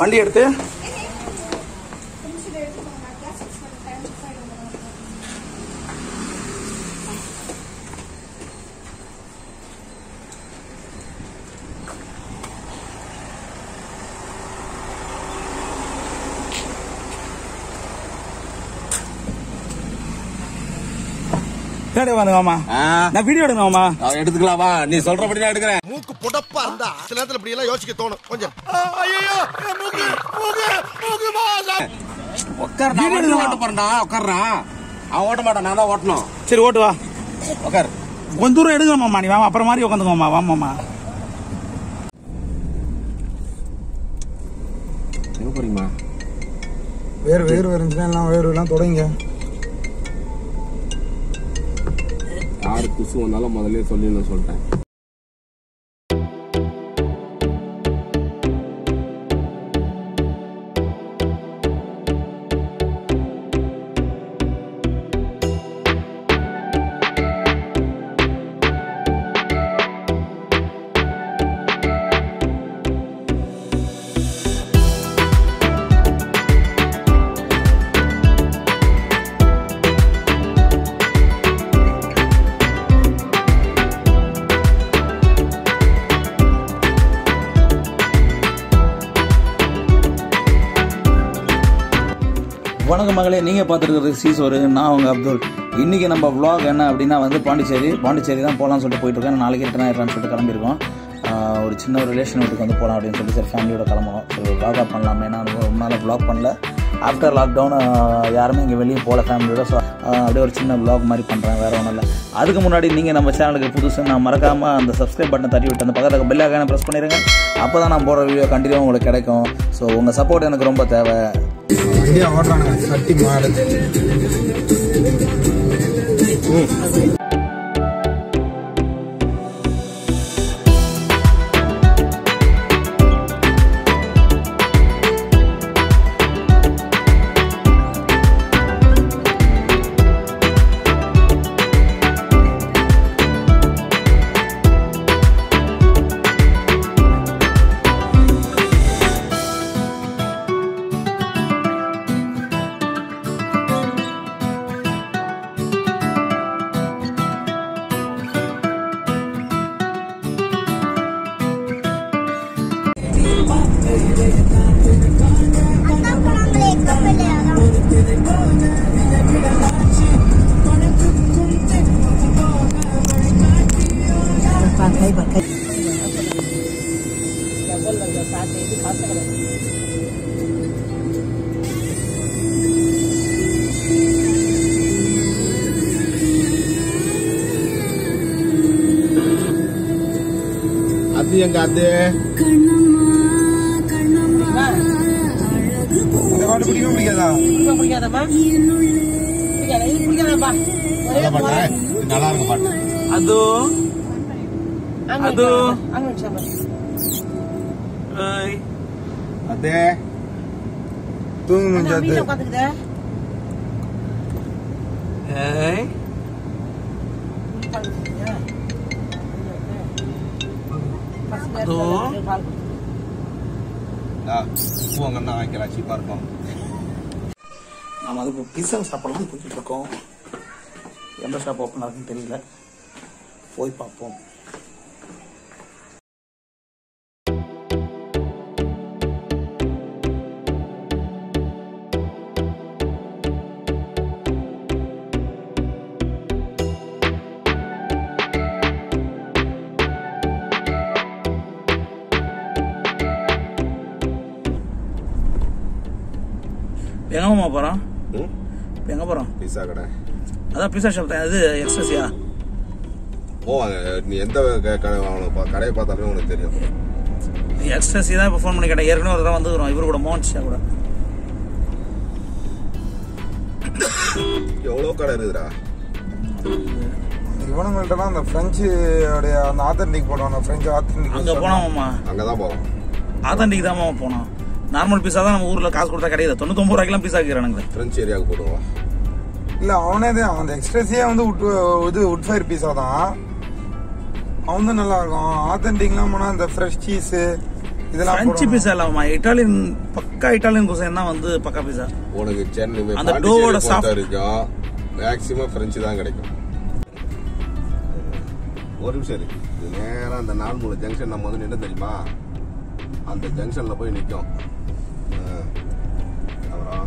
வண்டி எடுத்து பின்னாடி வாங்க நான் வீடியோ எடுங்க மாமா எடுத்துக்கலாமா நீ சொல்றபடி நான் எடுக்கிறேன் மூக்கு புடப்பா இருந்தா சில நேரத்துல இப்படி எல்லாம் யோசிக்க தோணும் கொஞ்சம் உட்கார் நான் வண்டி ஓட்ட போறேன்டா உட்கார்றா அவன் ஓட்ட மாட்டான் நான் தான் ஓட்டணும் சரி ஓட்டு வா உட்கார் கொஞ்ச தூரம் எடுங்க மாமா நீ வாமா அப்புறம் மாதிரி உட்காந்துங்க மாமா வா மாமா எங்க போறீங்கம்மா வேறு வேறு இருந்துச்சுன்னா எல்லாம் வேறு எல்லாம் தொடங்க யாரு குசு வந்தாலும் முதல்ல சொல்லிடணும் சொல்லிட்டேன் வணக்கம் மகளே நீங்கள் பார்த்துருக்கிறது சீசோரு நான் உங்கள் அப்துல் இன்றைக்கி நம்ம vlog என்ன அப்படின்னா வந்து பாண்டிச்சேரி பாண்டிச்சேரி தான் போகலான்னு சொல்லிட்டு போயிட்டு இருக்கேன் நாளைக்கு ரிட்டர்ன் ஆயிடலாம்னு சொல்லிட்டு கிளம்பியிருக்கோம் ஆஹ் ஒரு சின்ன ஒரு ரிலேஷன் வீட்டுக்கு வந்து போகலாம் அப்படின்னு சொல்லிட்டு சரி ஃபேமிலியோட கிளம்பணும் சரி vlog up பண்ணலாமே நான் ரொம்ப நாள் vlog பண்ணல ஆஃப்டர் லாக்டவுன் யாருமே இங்கே வெளியே போகல ஃபேமிலியோட ஸோ அப்படியே ஒரு சின்ன vlog மாதிரி பண்ணுறேன் வேறு ஒன்றும் இல்லை அதுக்கு முன்னாடி நீங்கள் நம்ம சேனலுக்கு புதுசு நான் மறக்காமல் அந்த சப்ஸ்கிரைப் பட்டனை தட்டி விட்டு அந்த பக்கத்தில் பெல் ஐக்கான ப்ரெஸ் பண்ணிடுங்க அப்போ தான் நான் போடுற வீடியோ கண்டினியூ உங்களுக்கு கிடைக்கும் ஸோ உங்கள் சப்போர்ட் எனக்கு ரொம்ப தேவை வண்டியை ஓடுறானுங்க சட்டி மாடு அது எங்க அது இந்த பாட்டு பிடிக்கும் பிடிக்காதா நல்ல பாட்டா? நல்லா இருக்கு பாட்டு ಅದು ಅದು ಏಯ್. அதே தூங்கு முடிஞ்சாது ಏಯ್. ಅದು பூவங்கன்னா வாங்கிக்கலாம் சீப்பா இருக்கும் நம்ம அதுக்கு பிஸா சாப்பிடலாம் போய்கிட்டு இருக்கோம் எந்த ஷாப் ஓப்பன் ஆகுதுன்னு தெரியல போய் பார்ப்போம் எங்கம்மா போகிறோம் எங்கே போகிறோம் பீஸா கடை அதான் பிஸா ஷாப் தான் இது எக்ஸ்பிரஸியா ஓ அது நீ எந்த க- கடை வாங்கணும் பா- கடையை பார்த்தாலுமே உனக்கு தெரியும் எக்ஸ்பிரஸி தான் இப்போ ஃபோன் பண்ணி கேட்டேன் ஏற்கனவே ஒரு தடவை வந்துக்கிறோம் இவர் கூட மோகன் ஷா கூட எவ்வளோ கடை இருக்குதுடா இவனுங்கள்ட்டலாம் அந்த பிரெஞ்சு உடைய அந்த ஆத்தன்டிக் போடுவாங்க பிரெஞ்சு அங்கே ஆத்தன்டிக் போனோம்மா அங்கதான் போவோம் ஆத்தண்டிக்கு தான் போனோம் நார்மல் பீஸா தான் நம்ம ஊரில் காசு கொடுத்தா கிடையாது தொண்ணூத்தொம்பது ரூபாய்க்குலாம் பீஸா இருக்கிறானுங்க ஃப்ரெஞ்ச் ஏரியாவுக்கு போடுவோம் இல்ல அவனே தான் அந்த எக்ஸ்பிரஸே வந்து உட் இது உட் ஃபயர் பீஸா தான் அவன் தான் நல்லா இருக்கும் ஆத்தன்டிக்லாம் போனா இந்த ஃப்ரெஷ் சீஸ் இதெல்லாம் பிரெஞ்சு போடணும். பீஸா இல்லாமா இட்டாலியன் பக்கா இட்டாலியன் குசைன் தான் வந்து பக்கா பீஸா உனக்கு சென்னை அந்த பாண்டிச்சேரி டோவோட பொறுத்த soft- வரைக்கும் மேக்ஸிமம் ஃப்ரெஞ்சு தான் கிடைக்கும் ஒரு நிமிஷம் இருக்கு இது நேரா அந்த நான்மூல ஜங்ஷன் நம்ம வந்து நின்று தெரியுமா அந்த ஜங்ஷன்ல போய் நிற்கும் அப்புறம்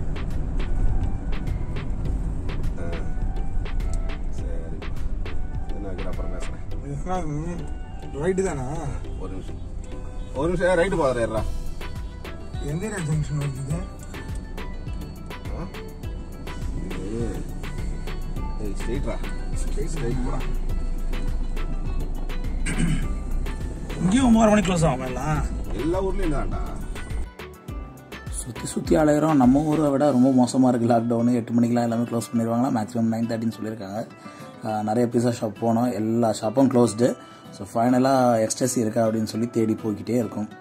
ஆ. சரி என்ன வைக்கிற அப்புறம் பேசுறேன் இதெல்லாம் ரைட்டு தானா ஒரு நிமிஷம் ஒரு நிமிஷம் ரைட்டு போதுறா எந்த ஏரியா ஜங்ஷன் வருது ஸ்ட்ரெயிட்ரா ஸ்ட்ரெயிட் போடா இங்கேயும் ஒன்பது மணி க்ளோஸ் ஆகும் எல்லாம் எல்லா ஊர்லயும் தான்டா சுற்றி சுற்றி அலையிறோம் நம்ம ஊரை விட ரொம்ப மோசமாக இருக்குது லாக்டவுனு எட்டு மணிக்கெலாம் எல்லாமே க்ளோஸ் பண்ணிடுவாங்களா மேக்ஸிமம் நைன் தேர்ட்டின்னு சொல்லியிருக்காங்க ஆஹ் நிறைய பீஸா ஷாப் போனோம் எல்லா ஷாப்பும் க்ளோஸ்டு ஸோ ஃபைனலாக எக்ஸ்டசி இருக்கா அப்படின்னு சொல்லி தேடி போய்கிட்டே இருக்கும்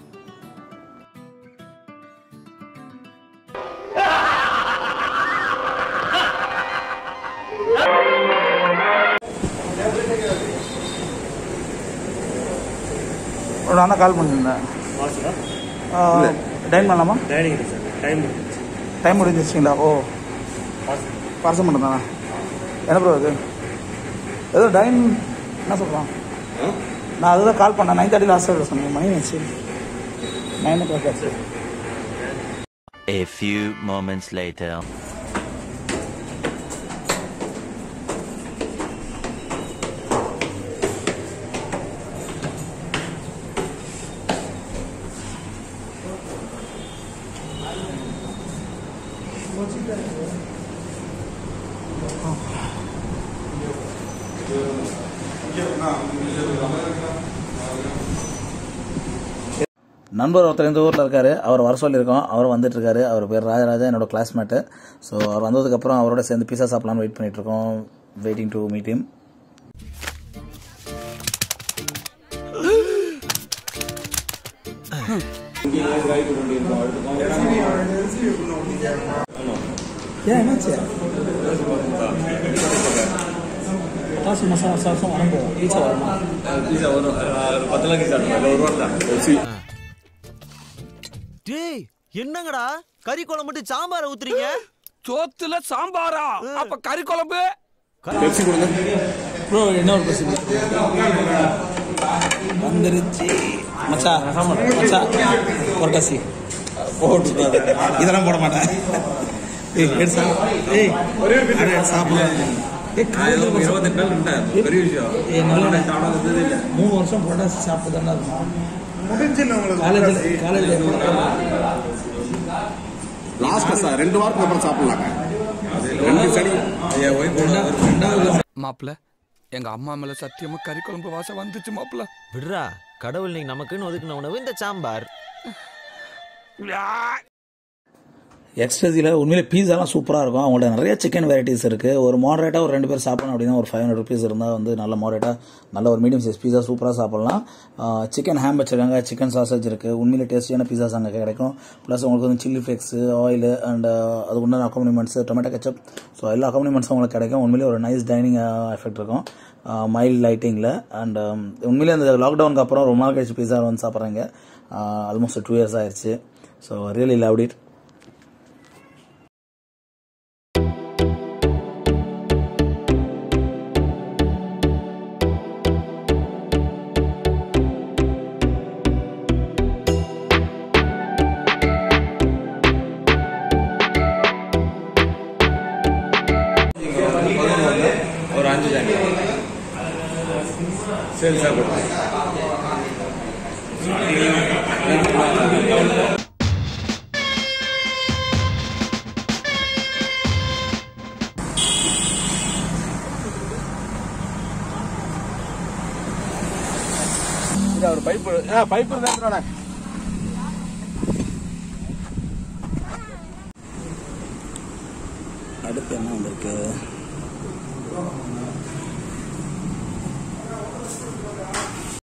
ஒரு அண்ணா கால் பண்ணியிருந்தேன் டைன் பண்ணலாமா டைனிங் சார் டைம் முடிஞ்சிச்சு டைம் முடிஞ்சிச்சிங்களா ஓ பார்சல் மட்டும் தானே என்ன ப்ரோ இது ஏதோ டைன் என்ன சொல்கிறான் நான் அதுதான் கால் பண்ணேன் நைன் தேர்ட்டி லாஸ்ட் சொன்னீங்க மணி ஆச்சு நைன் ஓ கிளாக் ஆச்சு A few moments later. நண்பர் ஒருத்தர் இந்த ஊரில் இருக்காரு அவர் வர சொல்லியிருக்கோம் அவர் வந்துட்டு இருக்காரு அவர் பேர் ராஜராஜா என்னோட கிளாஸ்மேட்டு ஸோ அவர் வந்ததுக்கப்புறம் அவரோட சேர்ந்து பீஸா சாப்பிடலாம்னு வெயிட் பண்ணிட்டு இருக்கோம் வெயிட்டிங் டு மீட் him ஏன் என்னாச்சு காசு மாதம் வருஷம் வருஷம் வரப்போம் பீச்சா வரணும் டேய் என்னங்கடா கறி குழம்பு மட்டும் சாம்பார ஊத்துறீங்க சோத்துல சாம்பாரா அப்ப கறி குழம்பு ப்ரோ என்ன ஒரு பிரச்சனை வந்துருச்சு மச்சா மச்சா பொரட்டாசி போட்டு இதெல்லாம் போட மாட்டேன் ஏய் எடுத்து சாப்பிடு ஏய் அட, சாப்பிடு ஏய் காலையில் இருபத்தெட்டு நாள் பெரிய விஷயம் ஏய் நல்ல மூணு வருஷம் பொரட்டாசி சாப்பிட்டு தானே இருக்கும் முடிஞ்சில்ல உங்களுக்கு காலேஜில் காலேஜில் லாஸ்ட் சார் ரெண்டு வாரத்துக்கு அப்புறம் சாப்பிடலாங்க ரெண்டு சனி மாப்பிள எங்க அம்மா மேல சத்தியமா கறி குழம்பு வாசம் வந்துச்சு மாப்பிள விடுறா கடவுள் நீங்க நமக்குன்னு ஒதுக்குன உணவு இந்த சாம்பார் எக்ஸ்ட்ரஸில் உண்மையிலே பீஸாலாம் சூப்பராக இருக்கும் அவங்கள்ட்ட நிறைய சிக்கன் வெரைட்டிஸ் இருக்குது ஒரு மாடரேட்டாக ஒரு ரெண்டு பேர் சாப்பிடணும் அப்படின்னா ஒரு ஃபைவ் ஹண்ட்ரட் ருபீஸ் இருந்தால் வந்து நல்ல மாடரேட்டாக நல்ல ஒரு மீடியம் சைஸ் பீஸா சூப்பராக சாப்பிட்லாம் சிக்கன் ஹேம் வச்சிருக்காங்க சிக்கன் சாசேஜ் இருக்குது உண்மையிலே டேஸ்டியான பீஸாஸ் அங்கே கிடைக்கும் ப்ளஸ் உங்களுக்கு வந்து சில்லி ஃப்ளேக்ஸு ஆயில் அண்ட் அது உண்டான அக்காமனிமெண்ட்ஸ் டொமேட்டோ கெச்சப் ஸோ எல்லா அக்காமனிமெண்ட்ஸும் உங்களுக்கு கிடைக்கும் உண்மையிலே ஒரு நைஸ் டைனிங் எஃபெக்ட் இருக்கும் மைல்ட் லைட்டிங்கில் அண்ட் உண்மையிலே அந்த லாக்டவுனுக்கு அப்புறம் ரொம்ப நாள் கழிச்சு பீஸா வந்து சாப்பிட்றாங்க ஆல்மோஸ்ட் டூ இயர்ஸ் ஆயிடுச்சு ஸோ ரியலி லவ் இட் ஒரு அஞ்சு ஜாங்க சரி சாப்பிடு ஒரு பைப்பு பைப்பு தான் அடுத்து என்ன வந்திருக்கு